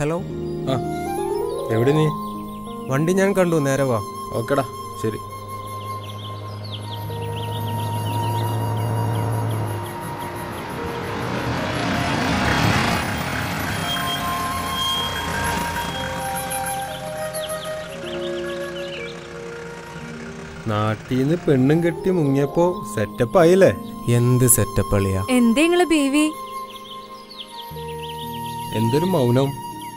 Hello ആ എവിടെ നീ വണ്ടി ഞാൻ കണ്ടു നേരെ വാ ഓക്കെടാ ശരി നാട്ടിൽ നിന്ന് പെണ്ണും കെട്ടി മുങ്ങിയപ്പോ സെറ്റപ്പ് ആയില്ലേ എന്ത് സെറ്റപ്പ് അളിയാ എന്തേ നിങ്ങളെ ബേബി എന്തൊരു മൗനം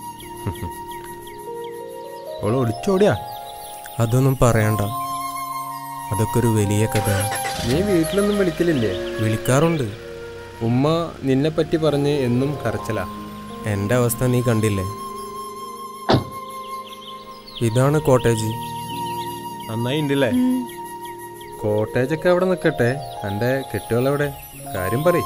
ഓള് ഒളിച്ചോടിയാ അതൊന്നും പറയണ്ട അതൊക്കെ ഒരു വലിയ കഥയാണ് നീ വീട്ടിലൊന്നും വിളിക്കലില്ലേ വിളിക്കാറുണ്ട് ഉമ്മ നിന്നെ പറ്റി പറഞ്ഞ് എന്നും കരച്ചലാ എൻ്റെ അവസ്ഥ നീ കണ്ടില്ലേ ഇതാണ് കോട്ടേജ് നന്നായി ഉണ്ടല്ലേ ഉം. കോട്ടേജൊക്കെ അവിടെ നിൽക്കട്ടെ എൻ്റെ കെട്ടുകളെവിടെ കാര്യം പറ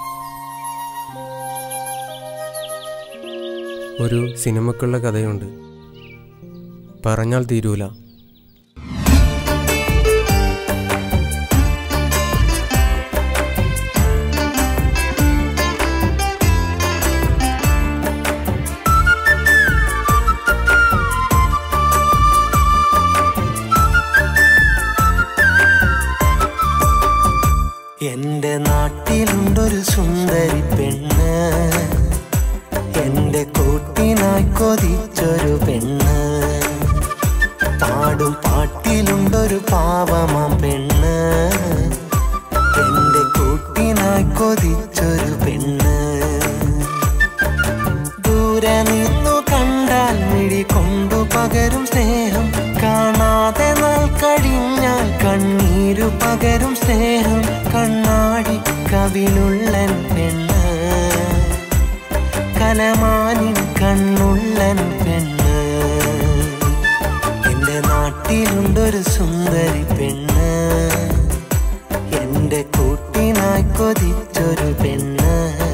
ഒരു സിനിമക്കുള്ള കഥയുണ്ട് പറഞ്ഞാൽ തീരൂല എന്റെ നാട്ടിലുണ്ടൊരു സുന്ദരി പെണ്ണ് എന്റെ കൂട്ടിനായി കൊതിച്ചൊരു പെണ്ണ് പാടും പാട്ടിലുണ്ടൊരു പാവമാം പെണ്ണ് എന്റെ കൂട്ടിനായി കൊതിച്ചൊരു പെണ്ണ് ദൂരെ നിന്നു കണ്ടാൽ മിഴി കൊണ്ടു പകരും സ്നേഹം കാണാതെ നാൾ കഴിഞ്ഞാൽ കണ്ണീരു പകരും സ്നേഹം കണ്ണാടി കവിളുള്ളൻ പെണ്ണ് കലമാനിൻ കണ്ണുള്ളൻ പെണ്ണ് എന്റെ നാട്ടിലുണ്ടൊരു സുന്ദരി പെണ്ണ് എന്റെ കൂട്ടിനായി കൊതിച്ചൊരു പെണ്ണ്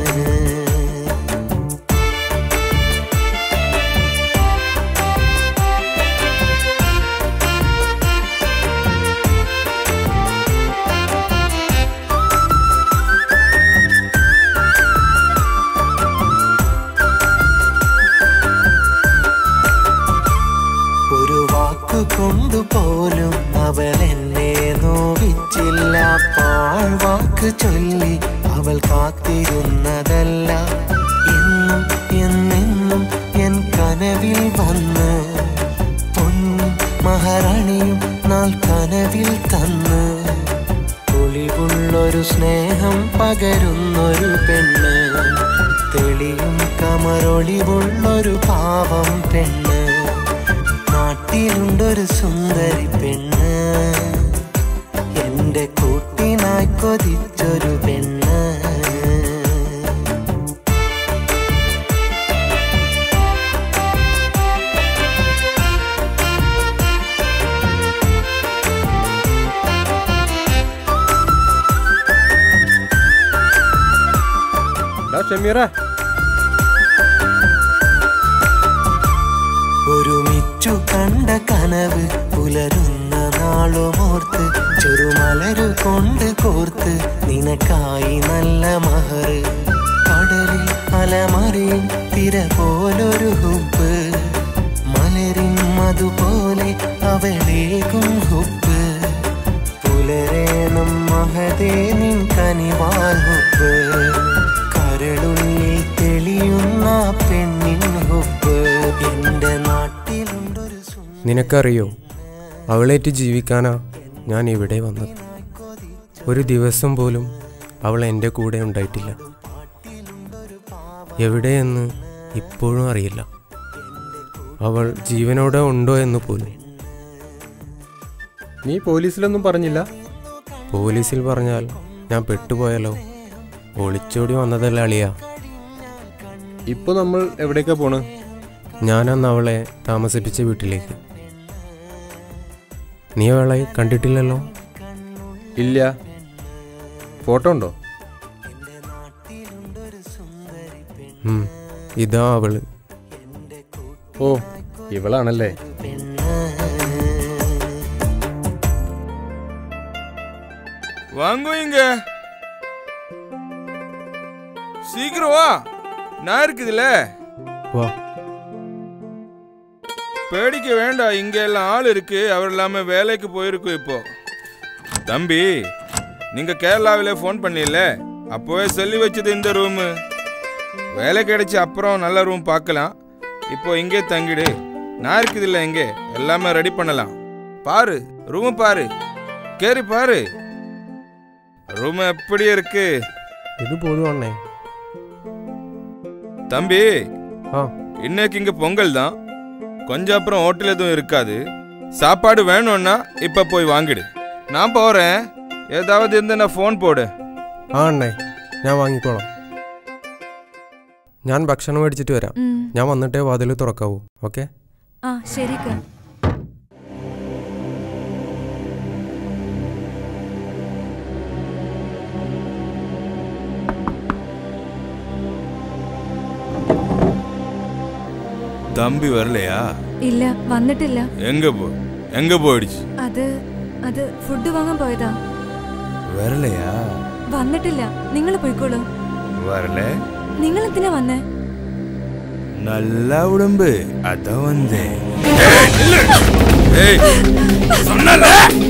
ഒരു വാക്കു കൊണ്ടുപോലും അവൾ എന്നെ നോവിച്ചില്ല പാൾ വാക്ക് ചൊല്ലി അവൾ കാത്തിരുന്നതല്ല എന്നും എന്നെന്നും എൻ കനവിൽ വന്ന് പൊന്നും മഹാറാണിയും നാൾ കനവിൽ തന്ന് ഒളിവുള്ളൊരു സ്നേഹം പകരുന്നൊരു പെണ്ണ് തെളിയും കമറൊളിവുള്ളൊരു പാവം പെണ്ണ് നാട്ടിലുണ്ടൊരു സുന്ദരി പെണ്ണ് എന്റെ കൂട്ടിനായി കൊതിച്ചൊരു പെണ്ണ് ഡാ ഷമീറ ഒരുമിച്ചു കണ്ട കനവ് പുലരുന്ന നാളുമോർത്ത് ചെറുമലരു കൊണ്ട് കോർത്ത് നിനക്കായി നല്ല മഹർ കടലിൽ അലമറിയും തിര പോലൊരു ഹുപ്പ് മലരിൻ മധുപോലെ അവളേകും ഹുപ്പ് പുലരേണം മഹതേ നിൻ കനിവാൽ ഹുപ്പ് കരളുള്ളിൽ തെളിയുന്ന പെണ്ണിൻ ഹുപ്പ് എന്റെ നാട്ടിലുണ്ടൊരു സുന്ദരി നിനക്കറിയോ അവളേറ്റ് ജീവിക്കാനാ ഞാൻ ഇവിടെ വന്നത് ഒരു ദിവസം പോലും അവൾ എൻ്റെ കൂടെ ഉണ്ടായിട്ടില്ല എവിടെയെന്ന് ഇപ്പോഴും അറിയില്ല അവൾ ജീവനോടെ ഉണ്ടോ എന്ന് പോലും നീ പോലീസിലൊന്നും പറഞ്ഞില്ല പോലീസിൽ പറഞ്ഞാൽ ഞാൻ പെട്ടുപോയാലോ ഒളിച്ചോടി വന്നതല്ല അളിയാ ഇപ്പൊ നമ്മൾ എവിടേക്കാ പോണ് ഞാനന്ന് അവളെ താമസിപ്പിച്ച വീട്ടിലേക്ക് നീ അവളെ കണ്ടിട്ടില്ലല്ലോ ഇല്ല ഫോട്ടോ ഉണ്ടോ ഉം, ഇതാ അവള് ഓ ഇവളാണല്ലേ வாங்க இங்க சீக்கிரம் வா நான் இருக்குதுல்ல വാ பேடிக்க வேண்டாம் இங்க எல்லாம் ஆள் இருக்கு அவர் எல்லாமே வேலைக்கு போயிருக்கும் இப்போ தம்பி நீங்க கேரளாவிலே ஃபோன் பண்ணல அப்போவே சொல்லி வச்சது இந்த ரூமு வேலை கிடைச்சி அப்புறம் நல்ல ரூம் பார்க்கலாம் இப்போ இங்கே தங்கிடு நான் இருக்குது இல்லை இங்கே எல்லாமே ரெடி பண்ணலாம் பாரு ரூம் பாரு கேரி பாரு ரூம் எப்படி இருக்கு இது போதும் அண்ணே தம்பி ஆ இன்னைக்கு இங்க பொங்கல் தான் கொஞ்சம் அப்புறம் ஹோட்டல் எதுவும் இருக்காது சாப்பாடு வேணும்னா இப்ப போய் வாங்கிடு நான் போறேன் ஏதாவது இருந்தா ஃபோன் போடு ആ അണ്ണേ ഞാൻ വാങ്ങിക്കോളാം ഞാൻ ഭക്ഷണം മേടിച്ചിട്ട് വരാം ഉം. ഞാൻ വന്നിട്ടേ വാതിൽ തുറക്കാവൂ ഓക്കെ ആ ശരിക്ക தம்பி வரலையா ഇല്ല വന്നിട്ടില്ല எங்க போ எங்க போயிடுச்சு അത് അത് ഫുഡ് വാങ്ങാൻ പോയതാ வரலையா വന്നിട്ടില്ല നിങ്ങൾ പോയിക്കോളൂ வரல നിങ്ങൾ എന്തിനാ വന്നേ நல்லா உடம்பு அதான் வந்தேன் ஏய், சொன்னல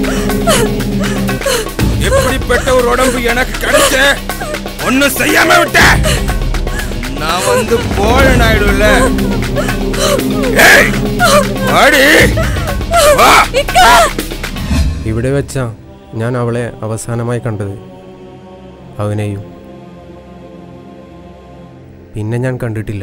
எப்படிப்பட்ட ஒரு உடம்பு எனக்கு கிடைச்ச ஒன்னும் செய்யாம விட்ட நான் வந்து போழன் ஆயிடும்ல ஏய், வாடி வா ഇവിടെ വെച്ചാ ഞാൻ അവളെ അവസാനമായി കണ്ടത് അവനെയും പിന്നെ ഞാൻ കണ്ടിട്ടില്ല